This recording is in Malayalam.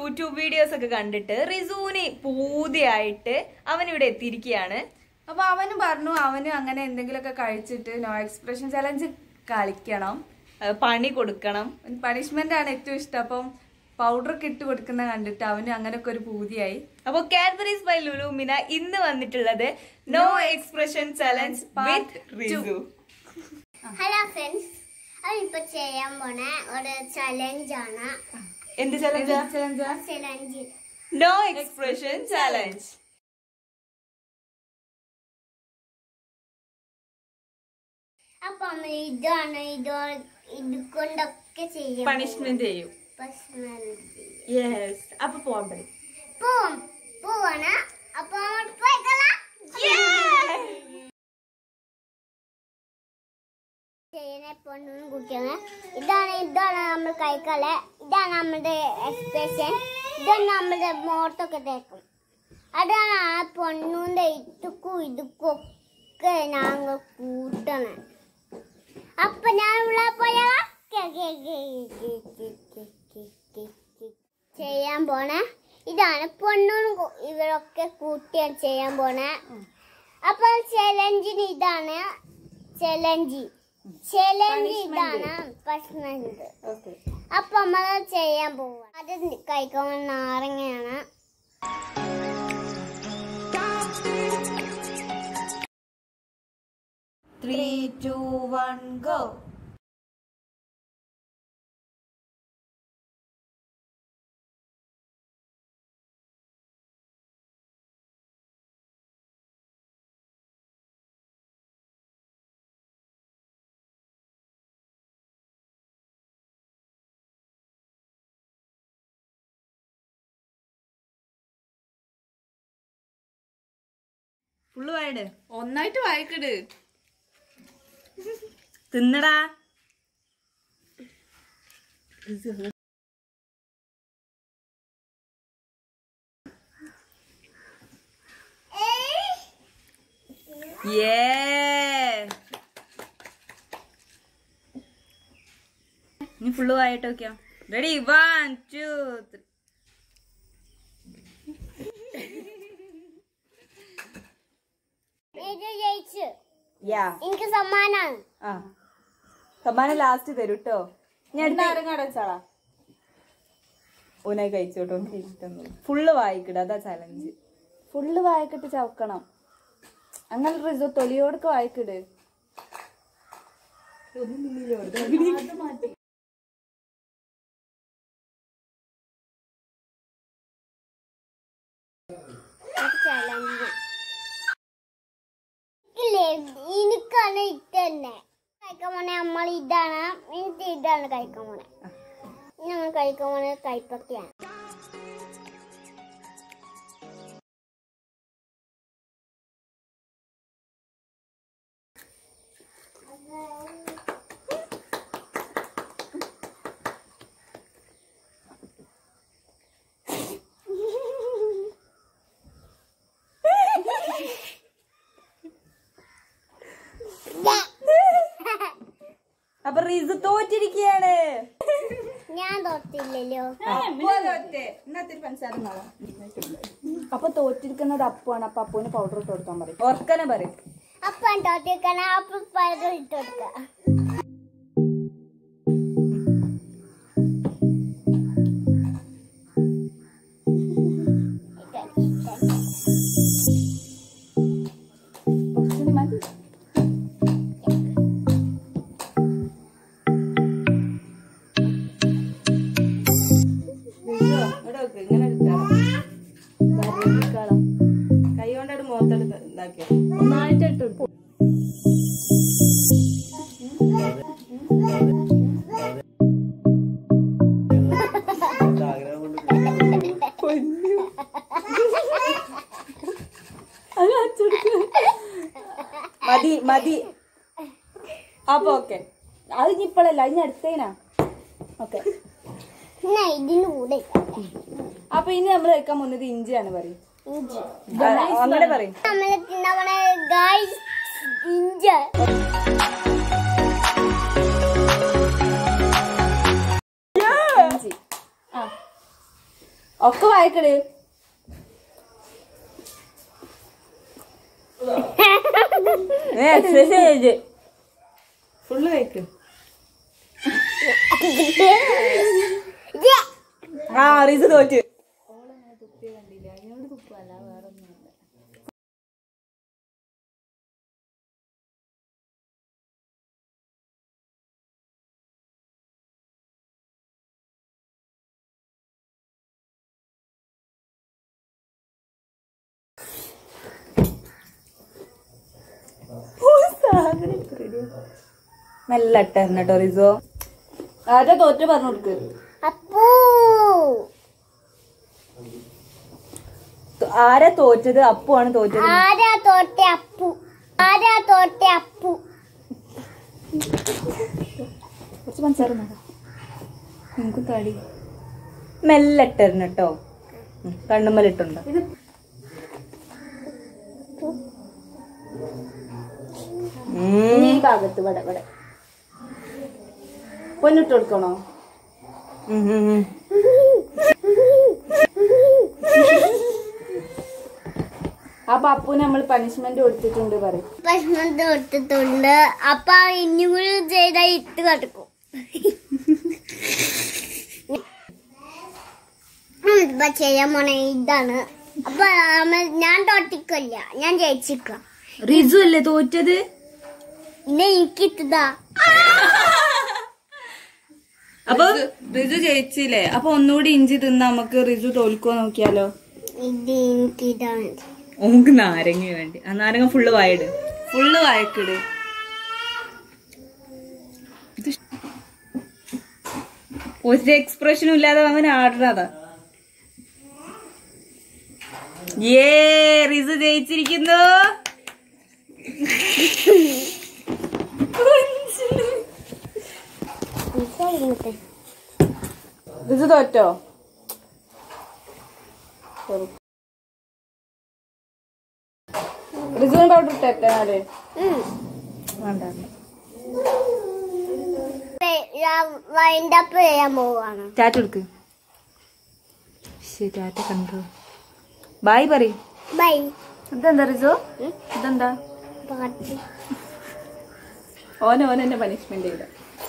യൂട്യൂബ് വീഡിയോസ് ഒക്കെ കണ്ടിട്ട് റിസൂന് പൂതിയായിട്ട് അവൻ ഇവിടെ എത്തിയിരിക്കുകയാണ് അപ്പൊ അവന് പറഞ്ഞു അവന് അങ്ങനെ എന്തെങ്കിലുമൊക്കെ കഴിച്ചിട്ട് നോ എക്സ്പ്രഷൻ ചലഞ്ച് കളിക്കണം അഹ് പണി കൊടുക്കണം പണിഷ്മെന്റ് ആണ് ഏറ്റവും ഇഷ്ടം അപ്പം പൗഡർ ഒക്കെ ഇട്ട് കൊടുക്കുന്ന കണ്ടിട്ട് അവന് അങ്ങനെയൊക്കെ ഒരു പൂതിയായി അപ്പൊ കാഡ്ബറീസ് ബൈ ലുലുമിന ഇന്ന് വന്നിട്ടുള്ളത് no expression challenge with Risu hello friends അവരിപ്പോ ചെയ്യാൻ പോണ ഒരു ചലഞ്ച് ആണ് എന്ത് challenge challenge no expression challenge അപ്പൊ നമ്മൾ ഇതാണ് ഇതോ ഇത് കൊണ്ടൊക്കെ ചെയ്യാം പണിഷ്മെന്റ് ചെയ്യും യെസ് അപ്പൊ പോവാൻ പറയും പോവും പോവാണ് അപ്പൊ അങ്ങോട്ട് പോയിക്കളാം ചെയ്യുന്ന പൊണ്ണും കുട്ടിയാണ് ഇതാണ് ഇതാണ് നമ്മൾ കഴിക്കാല് ഇതാണ് നമ്മുടെ എക്സ്പ്രഷൻ ഇതാണ് നമ്മുടെ മോർത്തൊക്കെ തേക്കും അതാണ് ആ പൊണ്ണൂന്റെ ഇതുക്കും ഇതുക്കും ഒക്കെ ഞങ്ങൾ കൂട്ടണം അപ്പൊ ഞാൻ ഇവിടെ പോയാ ചെയ്യാൻ പോണേ ഇതാണ് പൊണ്ണും കു- ഇവരൊക്കെ കൂട്ടിയാണ് ചെയ്യാൻ പോണേ അപ്പൊ ചലഞ്ചിന് ഇതാണ് ചലഞ്ച് ചലഞ്ച് ഇതാണ് പണിഷ്മെന്റ് അപ്പൊ നമ്മള് ചെയ്യാൻ പോവാ അത് കഴിക്കാൻ നാരങ്ങയാണ് three two one go full വായട് ഒന്നായിട്ട് വായിക്കട് തിന്നടാ Yeah. നീ ഫുള്ള് വായിട്ട് നോക്കിയോ റെഡി വൺ ടു ഇത് ജയിച്ചു യാ എനിക്ക് സമ്മാനാണ് ആ സമ്മാനം ലാസ്റ്റ് തരും കേട്ടോ ഞാൻ നാരങ്ങ അടച്ചാളാ ഊനായി കഴിച്ചോട്ടോ എനിക്ക് ഇഷ്ടമൊന്നും ഫുള്ള് വായിക്കിട അതാ ചലഞ്ച് ഫുള്ള് വായിക്കിട്ട് ചവക്കണം അങ്ങനെ റിസോ തൊലിയോടൊക്കെ വായിക്കിട് ചലഞ്ച് ഇല്ലേ എനിക്കാണ് ഇതന്നെ കഴിക്കാൻ പോണേ നമ്മൾ ഇതാണ് എനിക്ക് ഇതാണ് കഴിക്കാൻ പോണേ ഞങ്ങൾ കഴിക്കാൻ പോണേ കൈപ്പക്കയാണ് അപ്പൊ റിസ് തോറ്റിരിക്കുകയാണ് ഞാൻ തൊട്ടില്ലല്ലോ അപ്പൊ തോറ്റിരിക്കുന്നത് അപ്പുവാണ് അപ്പൊ അപ്പുവിന് പൗഡർ ഇട്ട് കൊടുക്കാൻ പറയും ഓർക്കനെ പറയും അപ്പം തൊട്ടിരിക്കണ അപ്പൊ പഴം ഇട്ട് കൊടുക്ക കുറച്ചുകൂടി മതി ഇവിടെ വെക്ക്, ഇങ്ങനെ എടുക്കാം കൈ കൊണ്ടത് മുഖത്തെടുത്ത് ഇതാക്കിയോ ഒന്നായിട്ട് ഇട്ട് കൊടുക്കും മതി മതി അപ്പൊ ഓക്കെ അത് ഇനി ഇപ്പഴല്ല അതിന് അടുത്തേനാ ഓക്കെ എന്നാ ഇതിന് കൂടെ അപ്പൊ ഇനി നമ്മൾ കഴിക്കാൻ പോകുന്നത് ഇഞ്ചിയാണ് പറയും ഇഞ്ചി അങ്ങനെ പറയും നമ്മള് തിന്നവണ ഗായ്സ് ഇഞ്ചി ഇഞ്ചി ആ ഒക്കെ വായിക്കട് ഫുള്ള് കഴിക്ക് ആ റിസ് തോറ്റ് മെല്ലെ ഇട്ടായിരുന്നു കേട്ടോ റിസോ ആരാ തോറ്റ് പറഞ്ഞു കൊടുക്ക് അപ്പൂ ത- ആരാ തോറ്റത് അപ്പു ആണ് തോറ്റത് ആരാ തോട്ടെ അപ്പു ആരാ തോട്ടെ അപ്പു കുറച്ച് പഞ്ചാര നമുക്ക് തടി മെല്ലെ ഇട്ടായിരുന്നു കേട്ടോ കണ്ണുമ്മലിട്ടുണ്ട് ഈ ഭാഗത്ത് ഇവിടെ ഇവിടെ പൊന്നിട്ട് കൊടുക്കണോ അപ്പൊ അപ്പുന് നമ്മൾ പണിഷ്മെന്റ് കൊടുത്തിട്ടുണ്ട് പറയും ഭക്ഷണം കൊടുത്തിട്ടുണ്ട് അപ്പൊ ഇനിയും കൂടി ചെയ്താ ഇട്ട് കിടക്കും ഇപ്പൊ ചെയ്യാൻ പോണ ഇതാണ് അപ്പൊ നമ്മ ഞാൻ തോട്ടിക്കല്ല ഞാൻ ജയിച്ചിക്ക റിസു അല്ലേ തോറ്റത് പിന്നെ എനിക്കിട്ടതാ അപ്പൊ റിസു ജയിച്ചില്ലേ അപ്പൊ ഒന്നുകൂടി ഇഞ്ചി തിന്നാ നമുക്ക് റിസു തോൽക്കോ നോക്കിയാലോ ഇത് എനിക്കിതാണ് ഓക്ക് നാരങ്ങ വേണ്ടി ആ നാരങ്ങ ഫുള്ള് വായിട് ഫുള്ള് വായക്കിട് ഒരു എക്സ്പ്രഷനും ഇല്ലാതെ അങ്ങനെ ആടുന്നതാ ഏ റിസു ജയിച്ചിരിക്കുന്നു റിസു തോറ്റോ റിസുവിന് പൗഡർ ഇട്ടെന്നാല് വേണ്ട വൈൻഡ് അപ്പ് ചെയ്യാൻ പോവാണ് ടാറ്റ എടുക്ക് ശരി ടാറ്റ കണ്ടു ബായ് പറയും ബൈ ഇതെന്താ റിസു ഇതെന്താ പാട്ട് ഓന ഓൻ എന്നെ പണിഷ്മെന്റ് ചെയ്ത